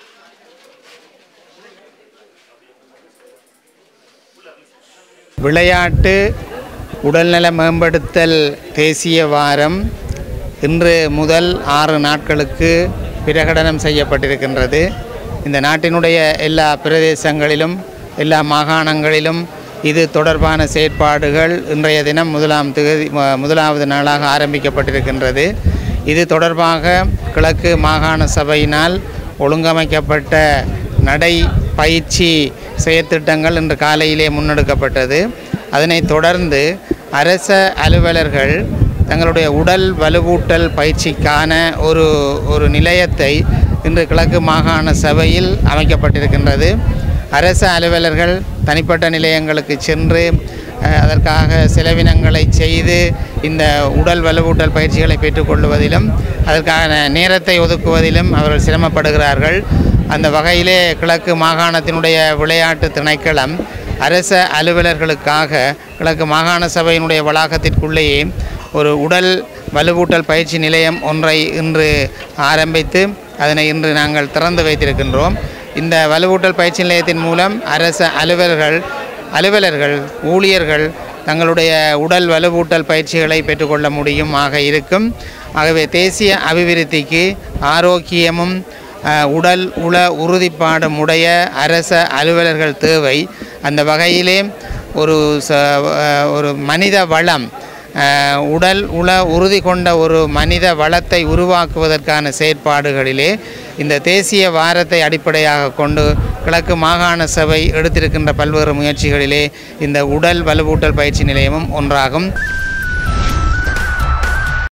விளையாட்டு உடல்நல மேம்படுத்தல் தேசிய வாரம் இன்று முதல் ஆறு நாட்களுக்கு பிரகடனம் செய்யப்பட்டிருக்கின்றது இந்த நாட்டினுடைய எல்லா பிரதேசங்களிலும் எல்லா மாகாணங்களிலும் இது தொடர்பான செயற்பாடுகள் இன்றைய தினம் முதலாம் தேதி மு- முதலாவது நாளாக ஆரம்பிக்கப்பட்டிருக்கின்றது இது தொடர்பாக கிழக்கு மாகாண சபையினால் ஒழுங்கமைக்கப்பட்ட நடை பயிற்சி செயற்திட்டங்கள் இன்று காலையிலே முன்னெடுக்கப்பட்டது அதனைத் தொடர்ந்து அரச அலுவலர்கள் தங்களுடைய உடல் வலுவூட்டல் பயிற்சிக்கான ஒரு ஒரு நிலையத்தை இன்று கிழக்கு மாகாண சபையில் அமைக்கப்பட்டிருக்கின்றது அரச அலுவலர்கள் தனிப்பட்ட நிலையங்களுக்கு சென்று அஹ், அதற்காக செலவினங்களை செய்து இந்த உடல் வலுவூட்டல் பயிற்சிகளை பெற்றுக்கொள்வதிலும் அதற்கான நேரத்தை ஒதுக்குவதிலும் அவர்கள் சிரமப்படுகிறார்கள் அந்த வகையிலே கிழக்கு மாகாணத்தினுடைய விளையாட்டு திணைக்களம் அரச அலுவலர்களுக்காக கிழக்கு மாகாண சபையினுடைய வளாகத்திற்குள்ளேயே ஒரு உடல் வலுவூட்டல் பயிற்சி நிலையம் ஒன்றை இன்று ஆரம்பித்து அதனை இன்று நாங்கள் திறந்து வைத்திருக்கின்றோம் இந்த வலுவூட்டல் பயிற்சி நிலையத்தின் மூலம் அரச அலுவலர்கள் அலுவலர்கள் ஊழியர்கள் தங்களுடைய உடல் வலுவூட்டல் பயிற்சிகளை பெற்றுக்கொள்ள முடியும் ஆக இருக்கும் ஆகவே தேசிய அபிவிருத்திக்கு ஆரோக்கியமும் அஹ், உடல் உள உறுதிப்பாடும் உடைய அரச அலுவலர்கள் தேவை அந்த வகையிலே ஒரு ச அஹ், ஒரு மனித வளம் அஹ், உடல் உள உறுதி கொண்ட ஒரு மனித வளத்தை உருவாக்குவதற்கான செயற்பாடுகளிலே இந்த தேசிய வாரத்தை அடிப்படையாக கொண்டு கிழக்கு மாகாண சபை எடுத்திருக்கின்ற பல்வேறு முயற்சிகளிலே இந்த உடல் வலுவூட்டல் பயிற்சி நிலையமும் ஒன்றாகும்